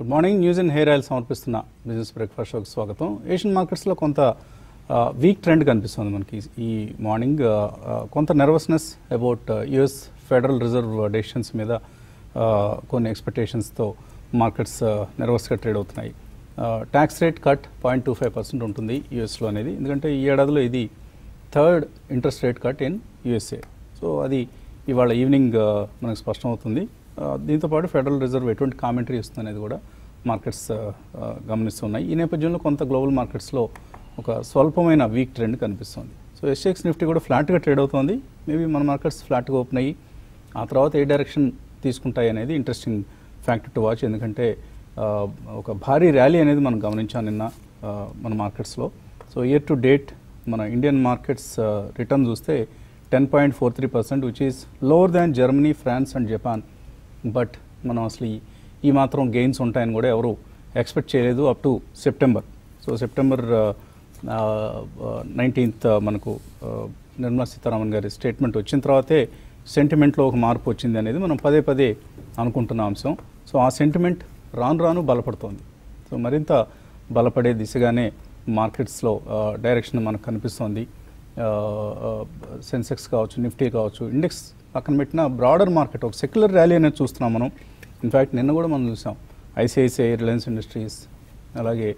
Good morning news and hair oil సమర్పిస్తున్న business breakfast షోకి స్వాగతం ఏషియన్ మార్కెట్స్లో కొంత వీక్ ట్రెండ్ కనిపిస్తుంది మనకి ఈ మార్నింగ్ కొంత nervousness about US federal reserve decisions మీద uh, కొన్ని ఎక్స్పెక్టేషన్స్తో మార్కెట్స్ నర్వస్గా ట్రేడ్ అవుతున్నాయి tax rate cut point two five percent ఉంటుంది యూఎస్లో అనేది ఎందుకంటే ఈ ఏడాదిలో ఇది third interest rate cut in USA so అది ఇవాళ ఈవినింగ్ ఆ, మనకు స్పష్టం అవుతుంది ఆ, దీంతోపాటు ఫెడరల్ రిజర్వ్ ఎటువంటి కామెంటరీ ఇస్తుంది అనేది కూడా మార్కెట్స్ ఆ, ఆ, గమనిస్తున్నాయి ఈ నేపథ్యంలో కొంత గ్లోబల్ మార్కెట్స్లో ఒక స్వల్పమైన వీక్ ట్రెండ్ కనిపిస్తుంది సో ఎస్ఎక్స్ నిఫ్టీ కూడా ఫ్లాట్గా ట్రేడ్ అవుతుంది మేబీ మన మార్కెట్స్ ఫ్లాట్గా ఓపెన్ అయ్యి ఆ తర్వాత ఏ డైరెక్షన్ తీసుకుంటాయి అనేది ఇంట్రెస్టింగ్ ఫ్యాక్టర్ టు వాచ్ ఎందుకంటే ఆ, ఒక భారీ ర్యాలీ అనేది మనం గమనించాం నిన్న ఆ, మన మార్కెట్స్లో సో ఇయర్ టు డేట్ మన ఇండియన్ మార్కెట్స్ రిటర్న్ చూస్తే ten point four three percent which is lower than Germany France and Japan but మనం అసలు ఈ- ఈ మాత్రం గెయిన్స్ ఉంటాయని కూడా ఎవరు ఎక్స్పెక్ట్ చేయలేదు up to September so September nineteenth మనకు ఆ, నిర్మలా సీతారామన్ గారి స్టేట్మెంట్ వచ్చిన తర్వాతే సెంటిమెంట్లో ఒక మార్పు వచ్చింది అనేది మనం పదే పదే అనుకుంటున్న అంశం సో ఆ సెంటిమెంట్ రాను రాను బలపడుతోంది సో మరింత బలపడే దిశగానే మార్కెట్స్లో డైరెక్షన్ మనకు కనిపిస్తోంది సెన్సెక్స్ కావచ్చు నిఫ్టీ కావచ్చు ఇండెక్స్ పక్కన పెట్టిన బ్రాడర్ మార్కెట్ ఒక సెక్యులర్ ర్యాలీ అనేది చూస్తున్నాం మనం ఇన్ఫ్యాక్ట్ నిన్న కూడా మనం చూసాం ఐసిఐసిఐ రిలయన్స్ ఇండస్ట్రీస్ అలాగే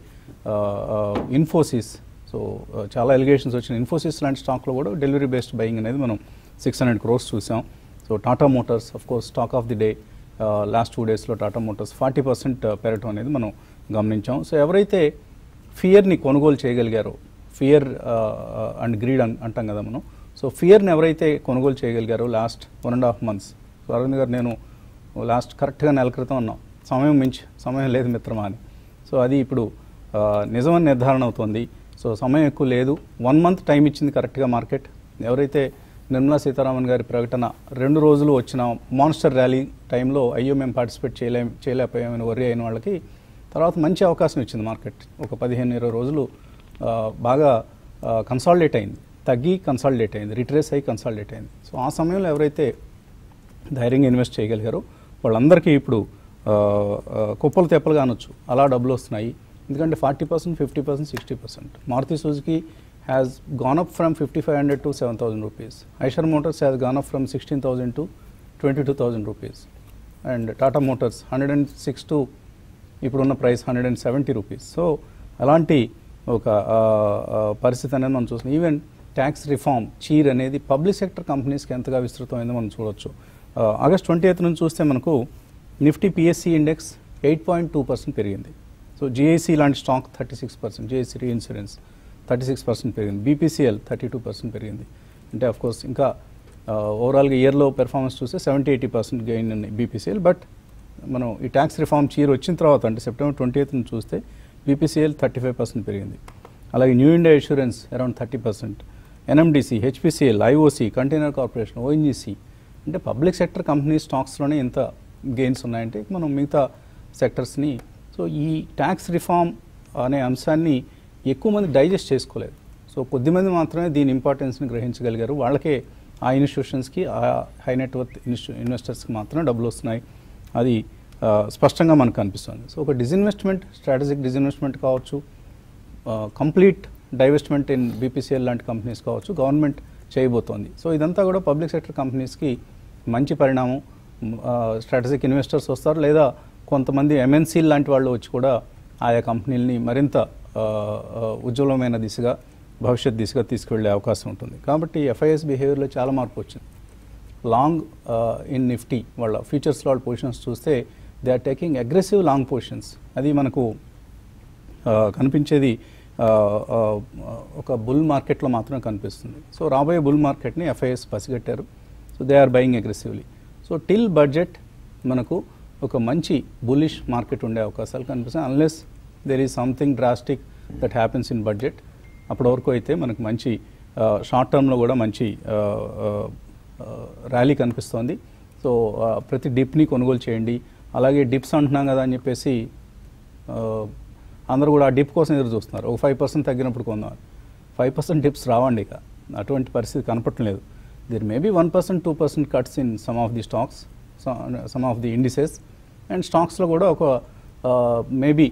ఇన్ఫోసిస్ సో చాలా ఎలిగేషన్స్ వచ్చిన ఇన్ఫోసిస్ లాంటి స్టాక్లో కూడా డెలివరీ బేస్డ్ బయింగ్ అనేది మనం సిక్స్ హండ్రెడ్ క్రోర్స్ చూసాం so Tata Motors of course stock of the day last two డేస్లో టాటా మోటార్స్ ఫార్టీ పర్సెంట్ పెరగటం అనేది మనం గమనించాం సో ఎవరైతే ఫియర్ని కొనుగోలు చేయగలిగారో ఫియర్ అండ్ గ్రీడ్ అంటాం కదా మనం సో ఫియర్ని ఎవరైతే కొనుగోలు చేయగలిగారో last one and half months so Arvind garu నేను లాస్ట్ కరెక్ట్గా నెల క్రితం ఉన్నాం సమయం మించి సమయం లేదు మిత్రమా అని సో అది ఇప్పుడు ఆ, నిజమని నిర్ధారణ అవుతుంది సో సమయం ఎక్కువ లేదు వన్ మంత్ టైం ఇచ్చింది కరెక్ట్గా మార్కెట్ ఎవరైతే నిర్మలా సీతారామన్ గారి ప్రకటన రెండు రోజులు వచ్చిన మాన్స్టర్ ర్యాలీ టైంలో అయ్యో మేము పార్టిసిపేట్ చేయలే చేయలేకపోయామని వర్రీ అయిన వాళ్ళకి తర్వాత మంచి అవకాశం ఇచ్చింది మార్కెట్ ఒక పదిహేను ఇరవై రోజులు ఆ, బాగా కన్సాలిడేట్ అయింది తగ్గి కన్సాలిడేట్ అయింది రిట్రేస్ అయ్యి కన్సాలిడేట్ అయింది సో ఆ సమయంలో ఎవరైతే ధైర్యంగా ఇన్వెస్ట్ చేయగలిగారో వాళ్ళందరికీ ఇప్పుడు ఆ, ఆ, కుప్పలు తెప్పలుగా అనొచ్చు అలా డబ్బులు వస్తున్నాయి ఎందుకంటే forty percent fifty percent sixty percent Maruti Suzuki has gone up from fifty five hundred to seven thousand rupees Eicher Motors has gone up from sixteen thousand to twenty two thousand rupees and Tata Motors hundred and six to ఇప్పుడున్న price hundred and seventy rupees so అలాంటి ఒక ఆ, ఆ, పరిస్థితి అనేది మనం చూస్తున్నాం even tax reform cheer అనేది పబ్లిక్ సెక్టర్ కంపెనీస్కి ఎంతగా విస్తృతమైందో మనం చూడొచ్చు ఆ, ఆగస్ట్ ట్వంటీ ఎయిత్ నుంచి చూస్తే మనకు Nifty PSC index eight point two percent పెరిగింది సో జిఐసి లాంటి stock thirty six percent GIC reinsurance thirty six percent పెరిగింది బీపీసీఎల్ థర్టీ టూ పర్సెంట్ పెరిగింది అంటే అఫ్ కోర్స్ ఇంకా ఓవరాల్గా ఇయర్లో పెర్ఫార్మెన్స్ చూస్తే సెవెంటీ ఎయిటీ పర్సెంట్ గెయిన్ ఉన్నాయి బీపీసీఎల్ బట్ మనం ఈ ట్యాక్స్ రిఫార్మ్ చీర్ వచ్చిన తర్వాత అంటే సెప్టెంబర్ ట్వంటీ ఎయిత్ చూస్తే బీపీసీఎల్ థర్టీ ఫైవ్ పర్సెంట్ పెరిగింది అలాగే New India Insurance around thirty percent NMDC HPCL IOC Container Corporation ONGC అంటే పబ్లిక్ సెక్టర్ కంపెనీ స్టాక్స్లోనే ఎంత గెయిన్స్ ఉన్నాయంటే మనం మిగతా సెక్టర్స్ని సో ఈ ట్యాక్స్ రిఫార్మ్ అనే అంశాన్ని ఎక్కువ మంది డైజెస్ట్ చేసుకోలేదు సో కొద్దిమంది మాత్రమే దీని ఇంపార్టెన్స్ని గ్రహించగలిగారు వాళ్ళకే ఆ ఇన్స్టిట్యూషన్స్కి ఆ హై నెట్వర్త్ ఇన్స్టి ఇన్వెస్టర్స్కి మాత్రమే డబ్బులు వస్తున్నాయి అది ఆ, స్పష్టంగా మనకు కనిపిస్తుంది సో ఒక డిజిన్వెస్ట్మెంట్ స్ట్రాటజిక్ డిజిన్వెస్ట్మెంట్ కావచ్చు కంప్లీట్ డైవెస్ట్మెంట్ ఇన్ బీపీసీఎల్ లాంటి కంపెనీస్ కావచ్చు గవర్నమెంట్ చేయబోతోంది సో ఇదంతా కూడా పబ్లిక్ సెక్టర్ కంపెనీస్కి మంచి పరిణామం స్ట్రాటజిక్ ఇన్వెస్టర్స్ వస్తారు లేదా కొంతమంది ఎంఎన్సీ లాంటి వాళ్ళు వచ్చి కూడా ఆయా కంపెనీలని మరింత ఆ, ఆ, ఉజ్వలమైన దిశగా భవిష్యత్ దిశగా తీసుకువెళ్ళే అవకాశం ఉంటుంది కాబట్టి ఎఫ్ఐఎస్ బిహేవియర్లో చాలా మార్పు వచ్చింది లాంగ్ ఇన్ నిఫ్టీ వాళ్ళ ఫ్యూచర్స్లో వాళ్ళ పొజిషన్స్ చూస్తే they are taking aggressive long positions అది మనకు ఆ, కనిపించేది ఆ, ఆ, ఒక బుల్ మార్కెట్లో మాత్రమే కనిపిస్తుంది సో రాబోయే బుల్ మార్కెట్ని ఎఫ్ఐఎస్ పసిగట్టారు so they are buying aggressively so till budget మనకు ఒక మంచి బులిష్ మార్కెట్ ఉండే అవకాశాలు కనిపిస్తాయి unless there is something drastic that happens in budget అప్పటి వరకు అయితే మనకు మంచి షార్ట్ టర్మ్లో కూడా మంచి ర్యాలీ కనిపిస్తోంది సో ఆ, ప్రతి డిప్ని కొనుగోలు చేయండి అలాగే డిప్స్ అంటున్నాం కదా అని చెప్పేసి ఆ, అందరూ కూడా ఆ డిప్ కోసం ఎదురు చూస్తున్నారు ఒక ఫైవ్ పర్సెంట్ తగ్గినప్పుడు కొందాం ఫైవ్ పర్సెంట్ డిప్స్ రావండి ఇక అటువంటి పరిస్థితి కనపడటం లేదు there maybe one percent two percent cuts in some of the stocks some of the indices and స్టాక్స్లో కూడా ఒక maybe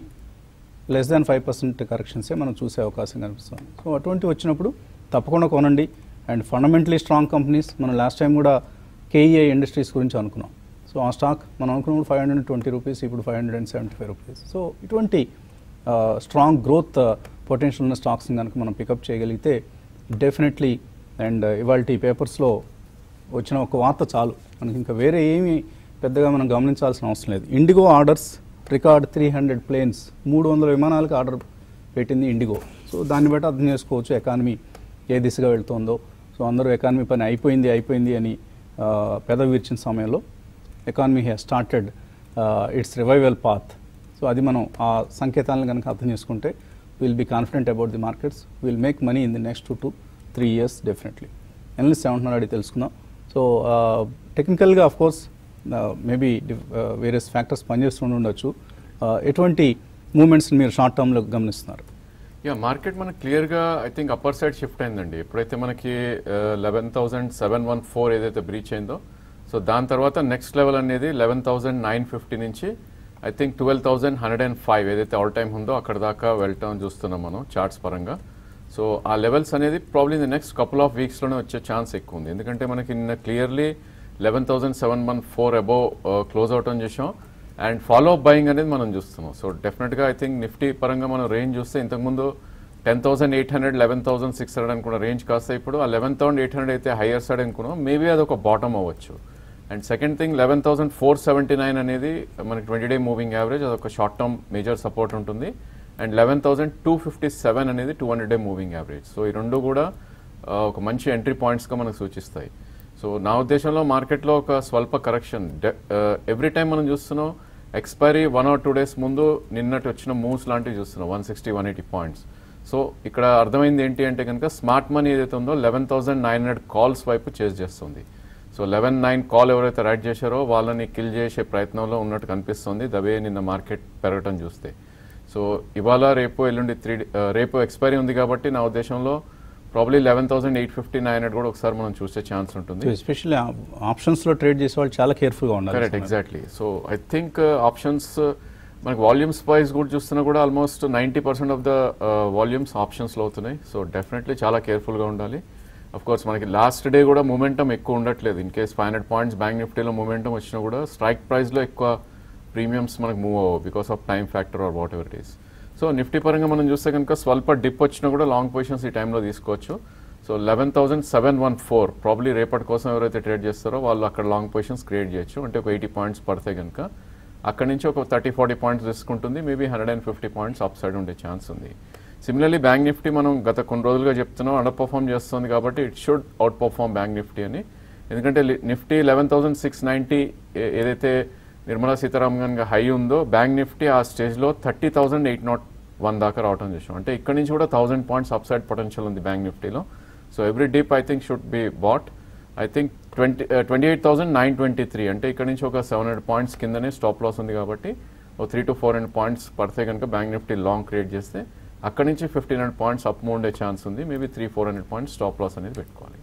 less than five percent కరెక్షన్సే మనం చూసే అవకాశం కనిపిస్తుంది సో అటువంటి వచ్చినప్పుడు తప్పకుండా కొనండి అండ్ ఫండమెంటలీ స్ట్రాంగ్ కంపెనీస్ మనం లాస్ట్ టైం కూడా కేఈఐ ఇండస్ట్రీస్ గురించి అనుకున్నాం సో ఆ స్టాక్ మనం అనుకున్నప్పుడు ఫైవ్ హండ్రెడ్ ట్వంటీ రూపీస్ ఇప్పుడు five hundred and seventy five rupees so ఇటువంటి స్ట్రాంగ్ గ్రోత్ పొటెన్షియల్ ఉన్న స్టాక్స్ని కనుక మనం పికప్ చేయగలిగితే డెఫినెట్లీ అండ్ ఇవాళ పేపర్స్లో వచ్చిన ఒక వార్త చాలు మనకి ఇంకా వేరే ఏమీ పెద్దగా మనం గమనించాల్సిన అవసరం లేదు IndiGo orders record three hundred planes మూడు వందల విమానాలకు ఆర్డర్ పెట్టింది ఇండిగో సో దాన్ని బట్టి అర్థం చేసుకోవచ్చు ఎకానమీ ఏ దిశగా వెళ్తుందో సో అందరూ ఎకానమీ పని అయిపోయింది అయిపోయింది అని ఆ, పెదవి విరిచిన సమయంలో economy has started its revival path so అది మనం ఆ సంకేతాలను కనుక అర్థం చేసుకుంటే will be confident about the markets will make money in the next two to three years definitely analyst ఏమంటున్నారు అడిగి తెలుసుకుందాం సో టెక్నికల్గా of course maybe various factors పనిచేస్తుండి ఉండొచ్చు Uh, ఎటువంటి మూమెంట్స్ని మీరు షార్ట్ టర్మ్లో గమనిస్తున్నారు యా మార్కెట్ మనకి క్లియర్గా I think upper side shift అయిందండి ఎప్పుడైతే మనకి eleven thousand seven one four ఏదైతే బ్రీచ్ అయిందో సో దాని తర్వాత నెక్స్ట్ లెవెల్ అనేది లెవెన్ థౌసండ్ నైన్ ఫిఫ్టీ నుంచి I think twelve thousand hundred and five ఏదైతే ఆల్ టైమ్ ఉందో అక్కడ దాకా వెళ్ళటం చూస్తున్నాం మనం చార్ట్స్ పరంగా సో ఆ లెవెల్స్ అనేది probably in the next couple of వీక్స్లోనే వచ్చే ఛాన్స్ ఎక్కువ ఉంది ఎందుకంటే మనకి నిన్న clearly eleven thousand seven one four above close out అని చూసాం అండ్ ఫాలో అప్ బయింగ్ అనేది మనం చూస్తున్నాం సో డెఫినెట్గా ఐ థింక్ నిఫ్టీ పరంగా మనం రేంజ్ చూస్తే ఇంతకుముందు ten thousand eight hundred eleven thousand six hundred అనుకున్న రేంజ్ కాస్త ఇప్పుడు ఆ లెవెన్ థౌసండ్ ఎయిట్ హండ్రెడ్ అయితే హైయర్ సైడ్ అనుకున్నాం మేబీ అది ఒక బాటమ్ అవ్వచ్చు and second thing eleven thousand four seventy nine అనేది మనకి ట్వంటీ డే మూవింగ్ యావరేజ్ అదొక షార్ట్ టర్మ్ మేజర్ సపోర్ట్ ఉంటుంది and eleven thousand two fifty seven అనేది two hundred day moving average so ఈ రెండు కూడా ఆ, ఒక మంచి ఎంట్రీ పాయింట్స్గా మనకు సూచిస్తాయి సో నా ఉద్దేశంలో మార్కెట్లో ఒక స్వల్ప కరెక్షన్ ఎవ్రీ టైం మనం చూస్తున్నాం expiry one or two days ముందు నిన్నటి వచ్చిన మూవ్స్ లాంటివి చూస్తున్నాం one sixty one eighty points so ఇక్కడ అర్థమైంది ఏంటి అంటే కనుక స్మార్ట్ మనీ ఏదైతే ఉందో eleven thousand nine hundred calls వైపు చేజ్ చేస్తుంది సో లెవెన్ నైన్ కాల్ ఎవరైతే రైట్ చేశారో వాళ్ళని కిల్ చేసే ప్రయత్నంలో ఉన్నట్టు కనిపిస్తుంది దవే నిన్న మార్కెట్ పెరగటం చూస్తే సో ఇవాళ రేపు ఎల్లుండి త్రీ రేపు ఎక్స్పైరీ ఉంది కాబట్టి నా ఉద్దేశంలో probably eleven thousand eight fifty nine hundred కూడా ఒకసారి మనం చూసే ఛాన్స్ ఉంటుంది సో ఎస్పెషల్లీ ఆప్షన్స్లో ట్రేడ్ చేసే వాళ్ళు చాలా కేర్ఫుల్గా ఉండాలి correct exactly so I think options మనకి వాల్యూమ్స్ వైజ్ కూడా చూస్తున్నా కూడా almost ninety percent of the volumes ఆప్షన్స్లో అవుతున్నాయి సో డెఫినెట్లీ చాలా కేర్ఫుల్గా ఉండాలి అఫ్ కోర్స్ మనకి లాస్ట్ డే కూడా మూమెంటం ఎక్కువ ఉండట్లేదు in case five hundred points bank నిఫ్టీలో మూమెంటం వచ్చినా కూడా స్ట్రైక్ ప్రైస్లో ఎక్కువ ప్రీమియమ్స్ మనకు మూవ్ అవ్వవు because of time factor or whatever it is so Nifty పరంగా మనం చూస్తే కనుక స్వల్ప డిప్ వచ్చినా కూడా లాంగ్ పొజిషన్స్ ఈ టైంలో తీసుకోవచ్చు so eleven thousand seven one four probably రేపటి కోసం ఎవరైతే ట్రేడ్ చేస్తారో వాళ్ళు అక్కడ లాంగ్ పొజిషన్స్ క్రియేట్ చేయొచ్చు అంటే ఒక ఎయిటీ పాయింట్స్ పడితే కనుక అక్కడ నుంచి ఒక థర్టీ ఫార్టీ పాయింట్స్ తీసుకుంటుంది maybe hundred and fifty points upside ఉండే ఛాన్స్ ఉంది సిమిలర్లీ బ్యాంక్ నిఫ్టీ మనం గత కొన్ని రోజులుగా చెప్తున్నాం అండర్ పర్ఫామ్ చేస్తుంది కాబట్టి it should outperform bank Nifty అని ఎందుకంటే లి- Nifty eleven thousand six ninety ఏదైతే నిర్మలా సీతారామన్ గారి హై ఉందో బ్యాంక్ నిఫ్టీ ఆ స్టేజ్లో thirty thousand eight not one దాకా రావడం చూసాం అంటే ఇక్కడ నుంచి కూడా thousand points upside potential ఉంది బ్యాంక్ నిఫ్టీలో so every dip I think should be bought I think twenty twenty eight thousand nine twenty three అంటే ఇక్కడ నుంచి ఒక సెవెన్ హండ్రెడ్ పాయింట్స్ కిందనే స్టాప్ లాస్ ఉంది కాబట్టి ఒక three to four hundred points పడితే కనుక బ్యాంక్ నిఫ్టీ లాంగ్ క్రియేట్ చేస్తే అక్కడ నుంచి fifteen hundred points up move ఉండే ఛాన్స్ ఉంది maybe three four hundred points stop loss అనేది పెట్టుకోవాలి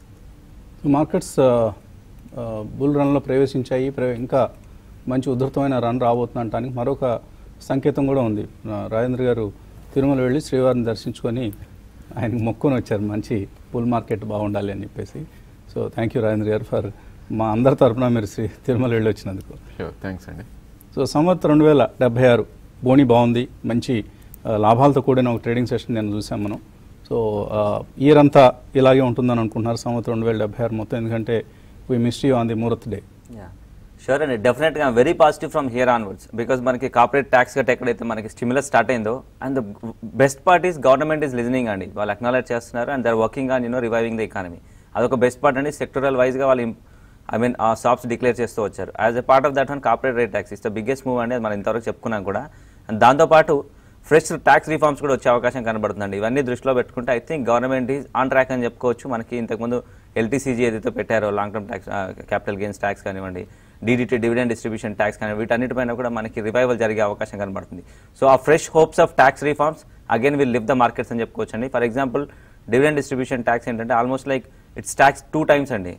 మార్కెట్స్ బుల్ రన్లో ప్రవేశించాయి ప్ర- ఇంకా మంచి ఉధృతమైన రన్ రాబోతుందనటానికి మరొక సంకేతం కూడా ఉంది ఆ, రాజేంద్ర గారు తిరుమల వెళ్ళి శ్రీవారిని దర్శించుకొని ఆయనకు మొక్కుని వచ్చారు మంచి బుల్ మార్కెట్ బాగుండాలి అని చెప్పేసి సో థ్యాంక్ యూ రాజేంద్ర గారు ఫర్ మా అందరి తరపున మీరు శ్రీ తిరుమల వెళ్ళి వచ్చినందుకు షూర్ థ్యాంక్స్ అండి సో సంవత్ రెండు వేల డెబ్బై ఆరు బోని బాగుంది మంచి ఆ, లాభాలతో కూడిన ఒక ట్రేడింగ్ సెషన్ నేను చూసాం మనం సో ఇయర్ అంతా ఇలాగే ఉంటుందని అనుకుంటున్నారు సంవత్ రెండు వేల డెబ్బై ఆరు మొత్తం ఎందుకంటే we miss you on the Muhurat day yeah sure అండి డెఫినెట్గా very positive from here onwards because మనకి కార్పొరేట్ ట్యాక్స్ కట్ ఎక్కడైతే మనకి స్టిమ్యులస్ స్టార్ట్ అయిందో and the best part is government is listening అండి వాళ్ళు అక్నాలెడ్జ్ చేస్తున్నారు and they're working on you know reviving the economy అదొక బెస్ట్ పార్ట్ అండి సెక్టరల్ వైజ్గా వాళ్ళు ఐ మీన్ ఆ షాప్స్ డిక్లేర్ చేస్తూ వచ్చారు as a part of that one corporate rate tax is the biggest move అండి అది మనం ఇంతవరకు చెప్పుకున్నాం కూడా అండ్ దాంతోపాటు ఫ్రెష్ ట్యాక్స్ రిఫార్మ్స్ కూడా వచ్చే అవకాశం కనబడుతుందండి ఇవన్నీ దృష్టిలో పెట్టుకుంటే I think government is on track అని చెప్పుకోవచ్చు మనకి ఇంతకుముందు ఎల్టీసీజీ ఏదైతే పెట్టారో long term tax capital gains tax కానివ్వండి డీడీటీ డివిడెండ్ డిస్ట్రిబ్యూషన్ ట్యాక్స్ కానీ వీటన్నిటిపైన కూడా మనకి రివైవల్ జరిగే అవకాశం కనబడుతుంది సో ఆ fresh hopes of tax reforms again will live the markets అని చెప్పుకోవచ్చు అండి for example dividend distribution tax ఏంటంటే almost like it's tax two times అండి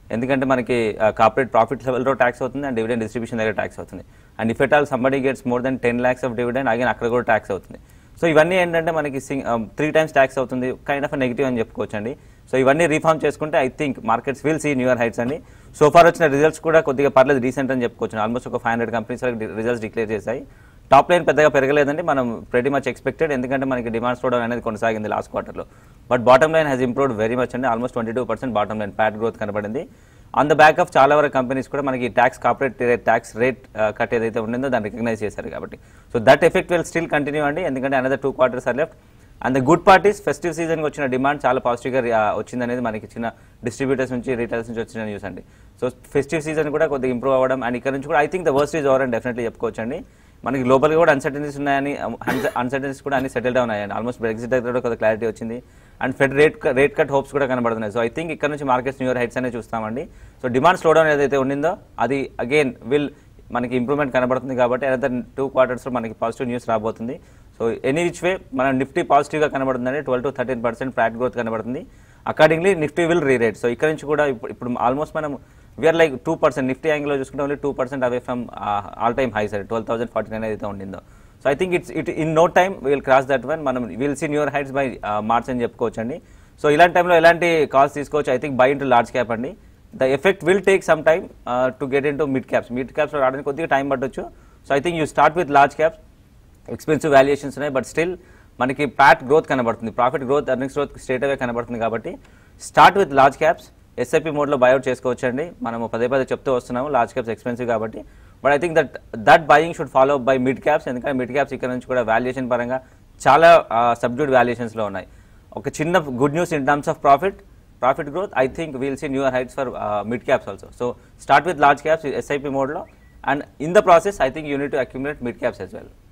ఎందుకంటే మనకి కార్పొరేట్ ప్రాఫిట్ లెవెల్లో ట్యాక్స్ అవుతుంది అండ్ డివిడెండ్ డిస్ట్రిబ్యూషన్ దగ్గర ట్యాక్స్ అవుతుంది and if at all somebody gets more than ten lakhs of dividend again అక్కడ కూడా ట్యాక్స్ అవుతుంది సో ఇవన్నీ ఏంటంటే మనకి సింగ్ త్రీ టైమ్స్ ట్యాక్స్ అవుతుంది కైండ్ ఆఫ్ నెగిటివ్ అని చెప్పుకోవచ్చు అండి సో ఇవన్నీ రీఫార్మ్ చేసుకుంటే I think markets will see newer heights అండి సో ఫార్ వచ్చిన రిజల్ట్స్ కూడా కొద్దిగా పర్లేదు రీసెంట్ అని చెప్పుకోవచ్చు ఆల్మోస్ట్ ఒక five hundred companies results declare చేశాయి టాప్ లైన్ పెద్దగా పెరగలేదండి మనం ప్రెటీ మచ్ ఎక్స్పెక్టెడ్ ఎందుకంటే మనకి డిమాండ్ స్లోడౌన్ అనేది కొనసాగింది లాస్ట్ క్వార్టర్లో but bottom line has improved very much అండి almost twenty two percent bottom line PAT growth కనబడింది ఆన్ ద బ్యాక్ ఆఫ్ చాలా వరకు కంపెనీస్ కూడా మనకి tax corporate tax rate cut ఏదైతే ఉండిందో దాన్ని రికగ్నైజ్ చేశారు కాబట్టి so that effect will still continue అండి ఎందుకంటే another two quarters are left and the good parties festive సీజన్కి వచ్చిన డిమాండ్ చాలా పాజిటివ్గా వచ్చిందనేది మనకి చిన్న డిస్ట్రిబ్యూటర్స్ నుంచి రీటైల్స్ నుంచి వచ్చిన న్యూస్ అండి సో ఫెస్టివ్ సీజన్ కూడా కొద్దిగా ఇంప్రూవ్ అవ్వడం అండ్ ఇక్కడ నుంచి కూడా I think the worst is over and definitely చెప్పుకోవచ్చు అండి మనకి గ్లోబల్గా కూడా అన్సర్టనీస్ ఉన్నాయని అన్సర్టనీస్ కూడా అన్ని సెటిల్ డౌన్ అయ్యాయి ఆల్మోస్ట్ బ్రెగ్జిట్ దగ్గర కూడా కొంత క్లారిటీ వచ్చింది and Fed rate rate cut hopes కూడా కనబడుతున్నాయి సో ఐ థింక్ ఇక్కడ నుంచి మార్కెట్స్ న్యూయర్ హైట్స్ అనే చూస్తామండి సో డిమాండ్ స్లో డౌన్ ఏదైతే ఉండిందో అది అగైన్ విల్ మనకి ఇంప్రూవ్మెంట్ కనబడుతుంది కాబట్టి అనదర్ టూ క్వార్టర్స్లో మనకి పాజిటివ్ న్యూస్ రాబోతుంది సో ఎనీ విచ్ వే మన నిఫ్టీ పాజిటివ్గా కనబడుతుందండి twelve to thirteen percent flat growth కనబడుతుంది accordingly Nifty will rerate so ఇక్కడ నుంచి కూడా ఇప్పుడు ఇప్పుడు ఆల్మోస్ట్ మనం we're like two percent Nifty యాంగిల్లో చూసుకుంటే only two percent away from all time high sir twelve thousand forty nine అయితే ఉండిందో so I think it's it in no time will cross that one మనం will see newer heights by March అని చెప్పుకోవచ్చు అండి so ఇలాంటి టైంలో ఎలాంటి calls తీసుకోవచ్చు I think by into large cap అండి the effect will take some time to get in to mid caps mid caps రావడానికి కొద్దిగా టైం పట్టొచ్చు so I think you start with large caps expensive valuations ఉన్నాయి but still మనకి PAT growth కనబడుతుంది profit growth earnings growth straight away కనబడుతుంది కాబట్టి start with large caps SIP మోడ్లో buyout చేసుకోవచ్చు అండి మనము పదే పదే చెప్తూ వస్తున్నాము లార్జ్ క్యాప్స్ ఎక్స్పెన్సివ్ కాబట్టి but I think that that buying should follow by mid caps ఎందుకంటే మిడ్ క్యాప్స్ ఇక్కడ నుంచి కూడా వాల్యుయేషన్ పరంగా చాలా సబ్డ్యూడ్ వాల్యుయేషన్స్లో ఉన్నాయి ఒక చిన్న good news in terms of profit profit growth I think we'll see newer heights for mid caps also so start with large caps SIP మోడ్లో and in the process I think you need to accumulate mid caps as well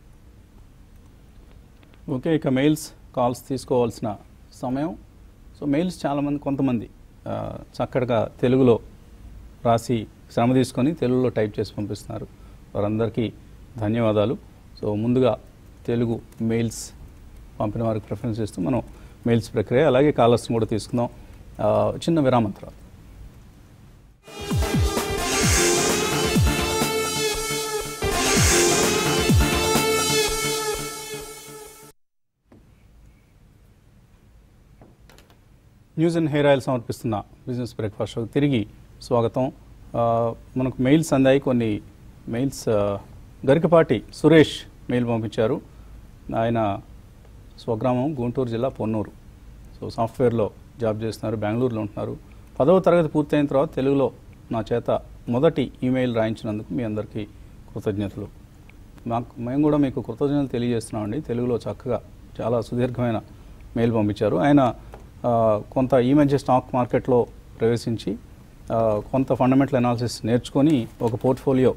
okay ఇక mails calls తీసుకోవాల్సిన సమయం so mails చాలామంది కొంతమంది ఆ, చక్కగా తెలుగులో రాసి శ్రమ తీసుకొని తెలుగులో టైప్ చేసి పంపిస్తున్నారు వారందరికీ ధన్యవాదాలు సో ముందుగా తెలుగు మెయిల్స్ పంపిన వారికి ప్రిఫరెన్స్ ఇస్తూ మనం మెయిల్స్ ప్రక్రియ అలాగే కాలర్స్ని కూడా తీసుకుందాం ఆ, చిన్న విరామం తర్వాత న్యూస్ అండ్ హెయిర్ ఆయిల్ సమర్పిస్తున్న బిజినెస్ బ్రేక్ఫాస్ట్ షోకి తిరిగి స్వాగతం ఆ, మనకు మెయిల్స్ అందాయి కొన్ని మెయిల్స్ ఆ, గరికపాటి సురేష్ మెయిల్ పంపించారు ఆయన స్వగ్రామం గుంటూరు జిల్లా పొన్నూరు సో సాఫ్ట్వేర్లో జాబ్ చేస్తున్నారు బెంగళూరులో ఉంటున్నారు పదవ తరగతి పూర్తయిన తర్వాత తెలుగులో నా చేత మొదటి ఈమెయిల్ రాయించినందుకు మీ అందరికీ కృతజ్ఞతలు మాకు మేము కూడా మీకు కృతజ్ఞతలు తెలియజేస్తున్నామండి తెలుగులో చక్కగా చాలా సుదీర్ఘమైన మెయిల్ పంపించారు ఆయన ఆ, కొంత ఈ మధ్య స్టాక్ మార్కెట్లో ప్రవేశించి ఆ, కొంత ఫండమెంటల్ అనాలిసిస్ నేర్చుకొని ఒక పోర్ట్ఫోలియో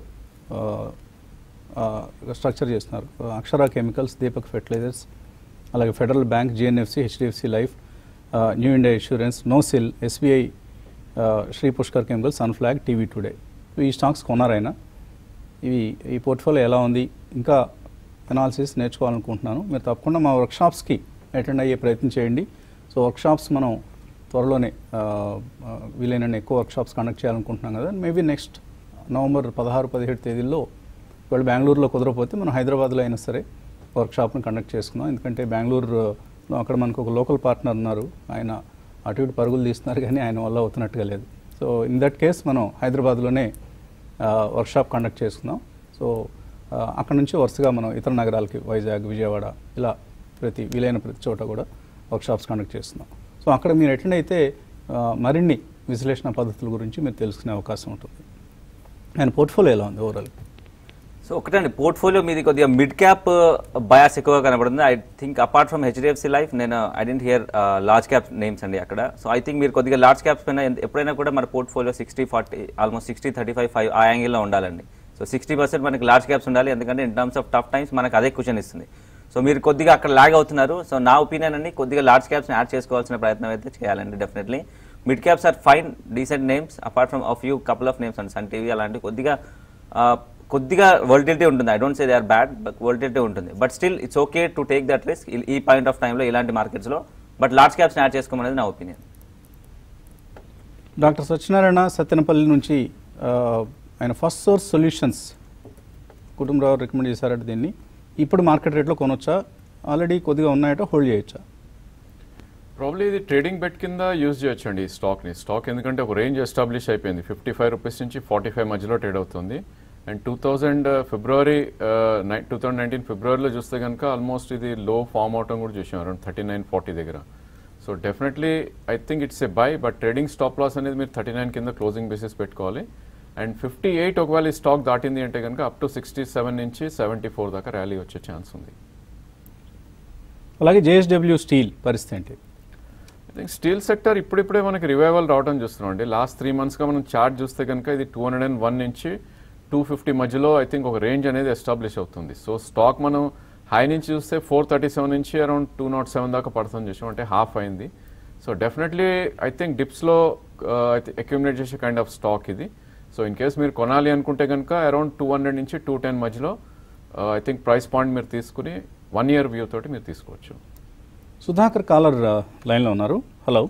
స్ట్రక్చర్ చేస్తున్నారు అక్షర కెమికల్స్ దీపక్ ఫెర్టిలైజర్స్ అలాగే federal bank GNFC HDFC life new India insurance Nocil SBI Shri Pushkar chemicals Sunflag TV today ఈ స్టాక్స్ కొన్నారైనా ఇవి ఈ పోర్ట్ఫోలియో ఎలా ఉంది ఇంకా అనాలిసిస్ నేర్చుకోవాలనుకుంటున్నాను మీరు తప్పకుండా మా వర్క్షాప్స్కి అటెండ్ అయ్యే ప్రయత్నం చేయండి సో వర్క్షాప్స్ మనం త్వరలోనే ఆ, ఆ, వీలైనన్ని ఎక్కువ వర్క్షాప్స్ కండక్ట్ చేయాలనుకుంటున్నాం కదా మేబీ నెక్స్ట్ నవంబర్ పదహారు పదిహేడు తేదీల్లో వాళ్ళు బెంగళూరులో కుదరకపోతే మనం హైదరాబాద్లో అయినా సరే వర్క్షాప్ని కండక్ట్ చేసుకుందాం ఎందుకంటే బెంగళూరులో అక్కడ మనకు ఒక లోకల్ పార్ట్నర్ ఉన్నారు ఆయన అటు ఇటు పరుగులు తీస్తున్నారు కానీ ఆయన వల్ల అవుతున్నట్టుగా లేదు సో ఇన్ దట్ కేస్ మనం హైదరాబాద్లోనే వర్క్షాప్ కండక్ట్ చేసుకుందాం సో ఆ, అక్కడ నుంచి వరుసగా మనం ఇతర నగరాలకి వైజాగ్ విజయవాడ ఇలా ప్రతి వీలైన ప్రతి చోట కూడా వర్క్షాప్స్ కండక్ట్ చేస్తున్నాం సో అక్కడ మీరు అటెండ్ అయితే ఆ, మరిన్ని విశ్లేషణ పద్ధతుల గురించి మీరు తెలుసుకునే అవకాశం ఉంటుంది ఆయన పోర్ట్ఫోలియో ఎలా ఉంది ఓవరాల్ సో ఒకటండి పోర్ట్ఫోలియో మీది కొద్దిగా మిడ్ క్యాప్ బయాస్ ఎక్కువగా కనబడుతుంది I think apart from HDFC life నేను I dent here large cap names అండి అక్కడ సో ఐ థింక్ మీరు కొద్దిగా లార్జ్ క్యాప్స్ పైన ఎంత- ఎప్పుడైనా కూడా మన portfolio sixty forty almost sixty thirty five five ఆ యాంగిల్లో ఉండాలండి సో సిక్స్టీ పర్సెంట్ మనకి లార్జ్ క్యాప్స్ ఉండాలి ఎందుకంటే in terms of tough times మనకు అదే క్వశ్చన్ ఇస్తుంది సో మీరు కొద్దిగా అక్కడ లాగ్ అవుతున్నారు సో నా ఒపీనియన్ అండి కొద్దిగా లార్జ్ క్యాప్స్ని యాడ్ చేసుకోవాల్సిన ప్రయత్నం అయితే చేయాలండి definitely mid caps are fine decent names apart from a few couple of names అండి సన్ టీవీ అలాంటివి కొద్దిగా ఆ, కొద్దిగా వోల్టిలిటీ ఉంటుంది I don't say they are bad but volatility ఉంటుంది but still it's okay to take that risk ఈ point of టైంలో ఇలాంటి మార్కెట్స్లో బట్ లార్జ్ క్యాప్స్ యాడ్ చేసుకోమనేది నా ఒపీనియన్ డాక్టర్ సత్యనారాయణ సత్యనపల్లి నుంచి ఆ, ఆయన first source solutions Kutumbarao recommend చేశారట దీన్ని ఇప్పుడు మార్కెట్ రేట్లో కొనొచ్చా ఆల్రెడీ కొద్దిగా ఉన్నాయట హోల్డ్ చేయొచ్చా ప్రాబ్లీ ఇది ట్రేడింగ్ బెట్ కింద యూజ్ చేయొచ్చు అండి ఈ స్టాక్ని స్టాక్ ఎందుకంటే ఒక రేంజ్ ఎస్టాబ్లిష్ అయిపోయింది ఫిఫ్టీ ఫైవ్ రూపీస్ నుంచి ఫార్టీ ఫైవ్ మధ్యలో ట్రేడ్ అవుతుంది and two thousand February two thousand nineteen ఫిబ్రవరిలో చూస్తే కనుక ఆల్మోస్ట్ ఇది లో ఫామ్ అవటం కూడా చూసాం అరౌండ్ థర్టీ నైన్ ఫార్టీ దగ్గర so definitely I think it's a buy but trading stop loss అనేది మీరు థర్టీ నైన్ కింద క్లోజింగ్ బేసిస్ పెట్టుకోవాలి అండ్ ఫిఫ్టీ ఎయిట్ ఒకవేళ ఈ స్టాక్ దాటింది అంటే కనుక అప్ టు సిక్స్టీ సెవెన్ నుంచి సెవెంటీ ఫోర్ దాకా ర్యాలీ వచ్చే ఛాన్స్ ఉంది అలాగే జేఎస్డబ్ల్యూ స్టీల్ పరిస్థితి ఏంటి ఐ థింక్ స్టీల్ సెక్టర్ ఇప్పుడిప్పుడే మనకి రివైవల్ రావడం చూస్తున్నాం అండి లాస్ట్ త్రీ మంత్స్గా మనం చార్ట్ చూస్తే కనుక ఇది టూ హండ్రెడ్ అండ్ వన్ నుంచి టూ ఫిఫ్టీ మధ్యలో ఐ థింక్ ఒక రేంజ్ అనేది ఎస్టాబ్లిష్ అవుతుంది సో స్టాక్ మనం హై నుంచి చూస్తే ఫోర్ థర్టీ సెవెన్ నుంచి అరౌండ్ టూ నాట్ సెవెన్ దాకా పడుతుంది చూసాం అంటే హాఫ్ అయింది సో డెఫినెట్లీ ఐ థింక్ డిప్స్లో అక్యూమిలేట్ చేసే కైండ్ ఆఫ్ స్టాక్ ఇది సో ఇన్ కేస్ మీరు కొనాలి అనుకుంటే కనుక అరౌండ్ టూ హండ్రెడ్ నుంచి టూ టెన్ మధ్యలో ఐ థింక్ ప్రైస్ పాయింట్ మీరు తీసుకుని వన్ ఇయర్ వ్యూ తోటి మీరు తీసుకోవచ్చు సుధాకర్ కాలర్ ఆ, లైన్లో ఉన్నారు హలో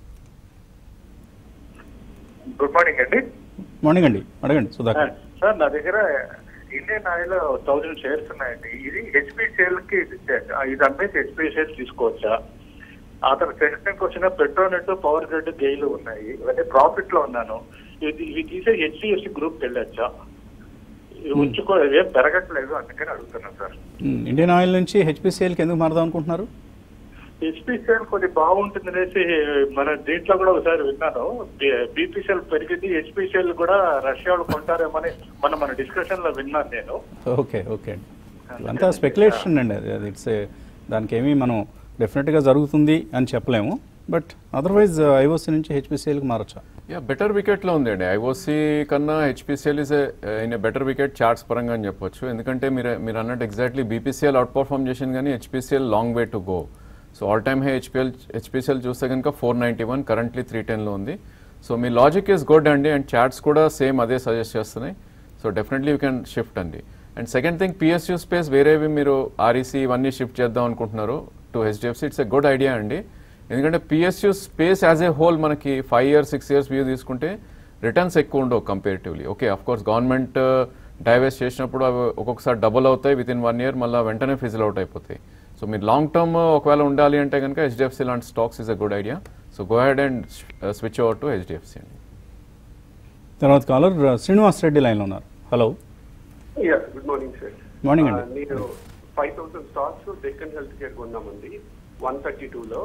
గుడ్ మార్నింగ్ అండి మార్నింగ్ అండి అడగండి సుధాకర్ సార్ నా దగ్గర ఇండియన్ ఆయిల్ థౌజండ్ షేర్స్ ఉన్నాయండి ఇది హెచ్పిసిఎల్ కి ఇది అమ్మేసి హెచ్పిసిఎల్ తీసుకోవచ్చా ఆ తర్వాత second question Petronet power grid GAIL ఉన్నాయి ఇవన్నీ ప్రాఫిట్ లో ఉన్నాను ఇది ఇవి తీసే హెచ్డిఎఫ్సి గ్రూప్ వెళ్ళొచ్చా ఇవి ఉంచుకో ఏం పెరగట్లేదు అందుకని అడుగుతున్నాను సార్ ఉమ్, ఇండియన్ ఆయిల్ నుంచి హెచ్పిసిఎల్కి ఎందుకు మారదాం అనుకుంటున్నారు హెచ్పిసిఎల్ కొద్ది బాగుంటుంది అనేసి మన దీంట్లో కూడా ఒకసారి విన్నాను బీపీసీఎల్ పెరిగింది హెచ్పిసిఎల్ కూడా రష్యా వాళ్ళు కొంటారేమని మన మన డిస్కషన్ లో విన్నాను నేను ఓకే ఓకే అండి ఇదంతా స్పెక్యులేషన్ అండి అది అది ఇట్స్ దానికి ఏమీ మనం డెఫినెట్గా జరుగుతుంది అని చెప్పలేము బట్ అదర్వైజ్ ఐఓసీ నుంచి హెచ్పిసిఎల్కి మారచ్చా యా బెటర్ వికెట్లో ఉంది అండి ఐఓసీ కన్నా HPCL is in better wicket charts పరంగా అని చెప్పొచ్చు ఎందుకంటే మీరు మీరు అన్నట్టు ఎగ్జాక్ట్లీ బీపీసీఎల్ అవుట్ పర్ఫామ్ చేసింది కానీ HPCL long way to go so all time high HPL HPCL చూస్తే కనుక four ninety one currently three టెన్లో ఉంది సో మీ లాజిక్ ఈస్ గుడ్ అండి అండ్ చార్ట్స్ కూడా సేమ్ అదే సజెస్ట్ చేస్తున్నాయి so definitely you can shift అండి and second thing PSU space వేరేవి మీరు ఆర్ఈసీ ఇవన్నీ షిఫ్ట్ చేద్దాం అనుకుంటున్నారు to HDFC it's a good idea అండి ఎందుకంటే PSU space as a whole మనకి five years six years view తీసుకుంటే రిటర్న్స్ ఎక్కువ ఉండవు comparatively okay of course government డైవర్స్ చేసినప్పుడు అవి ఒక్కొక్కసారి డబుల్ అవుతాయి విత్ ఇన్ వన్ ఇయర్ మళ్ళీ వెంటనే ఫిజిల్ అవుట్ అయిపోతాయి సో మీరు లాంగ్ టర్మ్ ఒకవేళ ఉండాలి అంటే కనుక హెచ్డిఎఫ్సి లాంటి stocks is a good idea so go ahead and switch over to HDFC అండి తర్వాత కాలర్ శ్రీనివాస్ రెడ్డి లైన్లో ఉన్నారు hello yeah good morning sir Morning అండి. నేను five thousand stocks Deccan health care కొన్నామండి వన్ థర్టీ టూలో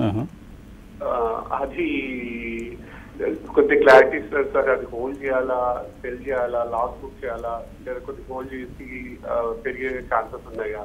అది కొద్ది క్లారిటీ సార్ సార్ అది హోల్డ్ చేయాలా సెల్ చేయాలా లాస్ బుక్ చేయాలా లేదా కొద్ది హోల్డ్ చేసి ఆ, పెరిగే ఛాన్సెస్ ఉన్నాయా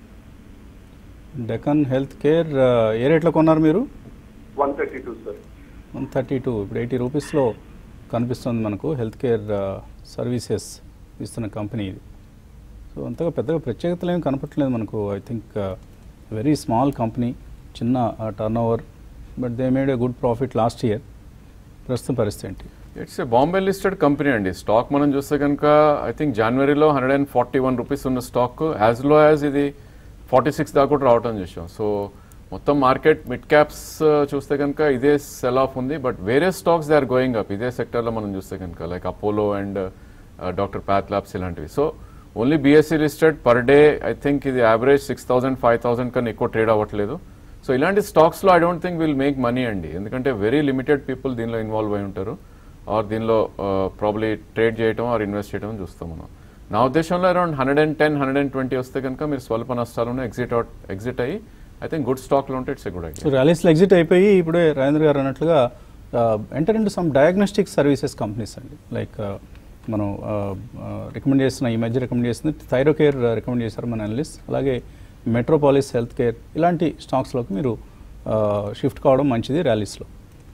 డెకన్ హెల్త్ కేర్ ఏ రేట్లో కొన్నారు మీరు one thirty two sir one thirty two ఇప్పుడు ఎయిటీ రూపీస్లో కనిపిస్తుంది మనకు హెల్త్ కేర్ సర్వీసెస్ ఇస్తున్న కంపెనీ ఇది సో అంతగా పెద్దగా ప్రత్యేకతలు ఏమి కనపట్లేదు మనకు I think very small company చిన్న turn over but they made a good profit last year ప్రస్తుతం పరిస్థితి ఏంటి it's a Bombay listed company అండి స్టాక్ మనం చూస్తే కనుక ఐ థింక్ జనవరిలో hundred and forty one rupees ఉన్న స్టాక్ యాజ్ లో యాజ్ ఇది ఫార్టీ సిక్స్ దాకా కూడా రావటం చూసాం సో మొత్తం మార్కెట్ మిడ్ క్యాప్స్ చూస్తే కనుక ఇదే సెల్ ఆఫ్ ఉంది బట్ వేరే stocks they are going up ఇదే సెక్టర్లో మనం చూస్తే కనుక like Apollo and doctor path labs ఇలాంటివి so only BSE listed per day I think ఇది average six thousand five thousand కన్నా ఎక్కువ ట్రేడ్ అవ్వట్లేదు సో ఇలాంటి స్టాక్స్లో I don't think will make money అండి ఎందుకంటే వెరీ లిమిటెడ్ పీపుల్ దీనిలో ఇన్వాల్వ్ అయి ఉంటారు ఆర్ దీనిలో ప్రాబ్లీ ట్రేడ్ చేయటం ఆర్ ఇన్వెస్ట్ చేయడం చూస్తాం మనం నా ఉద్దేశంలో around hundred and ten hundred and twenty వస్తే కనుక మీరు స్వల్ప నష్టాలను ఎగ్జిట్ అవుట్ ఎగ్జిట్ అయ్యి ఐ థింక్ గుడ్ స్టాక్లో ఉంటే it's a good so idea ర్యాలీస్లో ఎగ్జిట్ అయిపోయి ఇప్పుడే రాజేంద్ర గారు అన్నట్లుగా enter into some diagnostic services companies అండి లైక్ మనం రికమెండ్ చేస్తున్న ఈ మధ్య రికమెండ్ చేస్తుంది థైరో కేర్ రికమెండ్ చేశారు మన అనలిస్ట్ అలాగే మెట్రోపాలిస్ హెల్త్ కేర్ ఇలాంటి స్టాక్స్లోకి మీరు షిఫ్ట్ కావడం మంచిది ర్యాలీస్లో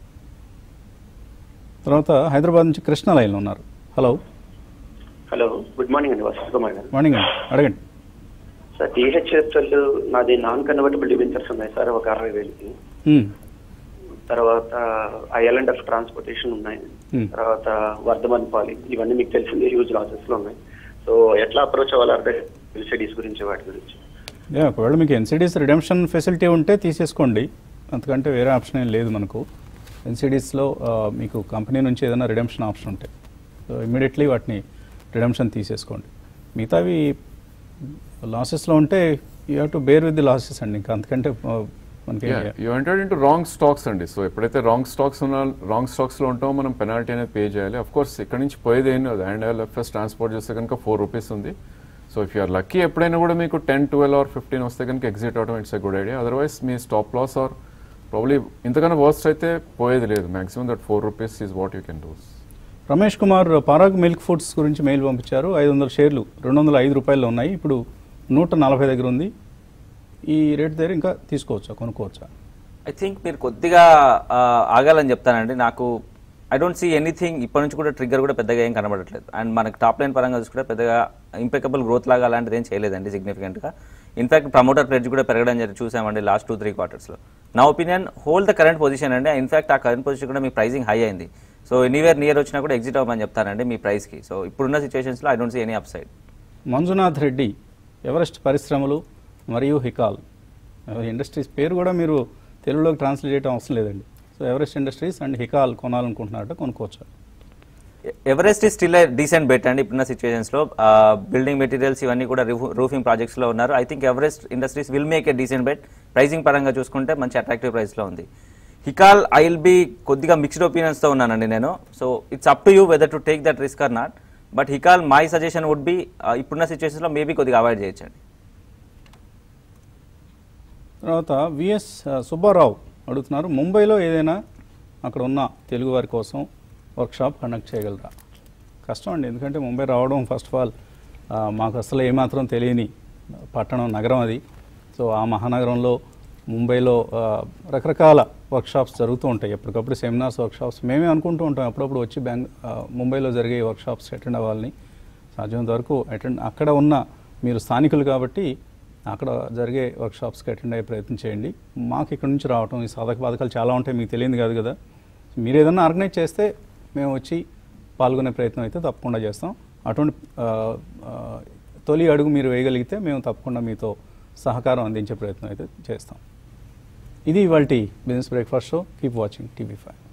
తర్వాత హైదరాబాద్ నుంచి కృష్ణ లైన్లో ఉన్నారు హలో హలో గుడ్ మార్నింగ్ అండి వసంత్ కుమార్ గారు మార్నింగ్ అండి అడగండి సార్ టీహెచ్ఎఫ్ఎల్ నాది నాన్ కన్వర్టబుల్ డిబెంచర్స్ ఉన్నాయి సార్ ఒక అరవై వేలకి మ్మ్. తర్వాత ఐఎల్ఎండ్ ఆఫ్ ట్రాన్స్పోర్టేషన్ ఉన్నాయి Hmm. తర్వాత వర్ధమన్ పాలి ఇవన్నీ మీకు తెలిసిందే హ్యూజ్ లాసెస్ లో ఉన్నాయి సో ఎట్లా అప్రోచ్ అవ్వాలి అర్థం స్టడీస్ గురించి వాటి గురించి యా ఒకవేళ మీకు ఎన్సిడీస్ రిడెంప్షన్ ఫెసిలిటీ ఉంటే తీసేసుకోండి అంతకంటే వేరే ఆప్షన్ ఏం లేదు మనకు ఎన్సిడీస్లో మీకు కంపెనీ నుంచి ఏదైనా రిడెంప్షన్ ఆప్షన్ ఉంటాయి సో ఇమ్మీడియట్లీ వాటిని రిడెంప్షన్ తీసేసుకోండి మిగతావి లాసెస్లో ఉంటే you have to bear with the losses అండి ఇంకా అంతకంటే ఆ, మనకి you entered into wrong stocks అండి సో ఎప్పుడైతే రాంగ్ స్టాక్స్ ఉన్న రాంగ్ స్టాక్స్ లో ఉంటామో మనం పెనాల్టీ అనేది పే చేయాలి అఫ్ కోర్స్ ఇక్కడ నుంచి పోయేది ఏం లేదు అండ్ ఎల్ఎఫ్ఎస్ ట్రాన్స్పోర్ట్ చేస్తే కనుక ఫోర్ రూపీస్ ఉంది సో ఇఫ్ యూఆర్ లక్కీ ఎప్పుడైనా కూడా మీకు టెన్ ట్వెల్వ్ ఆర్ ఫిఫ్టీన్ వస్తే కనుక ఎగ్జిట్ అవడం it's a good idea otherwise మీ స్టాప్ లాస్ ఆర్ ప్రాబ్లీ ఇంతకన్నా వర్స్ట్ అయితే పోయేది లేదు maximum that four rupees is what you can do Ramesh Kumar Parag milk foods గురించి మెయిల్ పంపించారు ఐదు వందల షేర్లు రెండు వందల ఐదు రూపాయలు ఉన్నాయి ఇప్పుడు నూట నలభై దగ్గర ఉంది ఈ రేట్ దగ్గర ఇంకా తీసుకోవచ్చా కొనుక్కోవచ్చా ఐ థింక్ మీరు కొద్దిగా ఆ, ఆగాలని చెప్తానండి నాకు ఐ డోంట్ సీ ఎనీథింగ్ ఇప్పటి నుంచి కూడా ట్రిగ్గర్ కూడా పెద్దగా ఏం కనబడట్లేదు అండ్ మనకి టాప్ లైన్ పరంగా చూసుకుంటే పెద్దగా ఇంపెకబుల్ గ్రోత్ లాగా అలాంటిది ఏం చేయలేదండి సిగ్నిఫికెంట్గా ఇన్ఫాక్ట్ ప్రమోటర్ ప్రెడ్జ్ కూడా పెరగడం జరిగి చూసామండి లాస్ట్ టూ త్రీ క్వార్టర్స్లో నా opinion hold the current position అండి ఇన్ఫాక్ట్ ఆ కరెంట్ పొజిషన్ కూడా మీ ప్రైసింగ్ హై అయింది సో ఎనీవేర్ నియర్ వచ్చినా కూడా ఎగ్జిట్ అవ్వమని చెప్తానండి మీ ప్రైస్కి సో ఇప్పుడున్న సిచ్యువేషన్స్లో I don't see any upside Manjunath Reddy Everest పరిశ్రమలు మరియు హికాల్ ఇండస్ట్రీస్ పేరు కూడా మీరు తెలుగులోకి ట్రాన్స్లేట్ చేయడం అవసరం లేదండి so Everest industries and Hikal కొనాలనుకుంటున్నారట కొనుక్కోవచ్చా Everest is still decent bet అండి ఇప్పుడున్న సిచ్యువేషన్స్లో బిల్డింగ్ మెటీరియల్స్ ఇవన్నీ కూడా రూఫింగ్ ప్రాజెక్ట్స్లో ఉన్నారు I think Everest industries will make a decent bet pricing పరంగా చూసుకుంటే మంచి అట్రాక్టివ్ ప్రైస్లో ఉంది హికాల్ ఐ విల్ బి కొద్దిగా మిక్స్డ్ ఒపీనియన్స్తో ఉన్నానండి నేను so it's up to you whether to take that risk or not but Hikal my suggestion would be ఇప్పుడున్న సిచ్యువేషన్స్లో మేబీ కొద్దిగా అవాయిడ్ చేయొచ్చండి తర్వాత విఎస్ సుబ్బారావు అడుగుతున్నారు ముంబైలో ఏదైనా అక్కడ ఉన్న తెలుగు వారి కోసం వర్క్షాప్ కండక్ట్ చేయగలరా కష్టం అండి ఎందుకంటే ముంబై రావడం ఫస్ట్ ఆఫ్ ఆల్ మాకు అసలు ఏమాత్రం తెలియని పట్టణం నగరం అది సో ఆ మహానగరంలో ముంబైలో ఆ, రకరకాల వర్క్షాప్స్ జరుగుతూ ఉంటాయి ఎప్పటికప్పుడు సెమినార్స్ వర్క్షాప్స్ మేమే అనుకుంటూ ఉంటాం అప్పుడప్పుడు వచ్చి బ్యాంగ్ ఆ, ముంబైలో జరిగే వర్క్షాప్స్ అటెండ్ అవ్వాలని సాధ్యమైనంత వరకు అటెండ్ అక్కడ ఉన్న మీరు స్థానికులు కాబట్టి అక్కడ జరిగే వర్క్షాప్స్కి అటెండ్ అయ్యే ప్రయత్నం చేయండి మాకు ఇక్కడ నుంచి రావటం ఈ సాధక బాధకాలు చాలా ఉంటాయి మీకు తెలియదు కాదు కదా మీరు ఏదన్నా ఆర్గనైజ్ చేస్తే మేము వచ్చి పాల్గొనే ప్రయత్నం అయితే తప్పకుండా చేస్తాం అటువంటి ఆ, ఆ, తొలి అడుగు మీరు వేయగలిగితే మేము తప్పకుండా మీతో సహకారం అందించే ప్రయత్నం అయితే చేస్తాం ఇది ఇవాళ business breakfast show keep watching TV five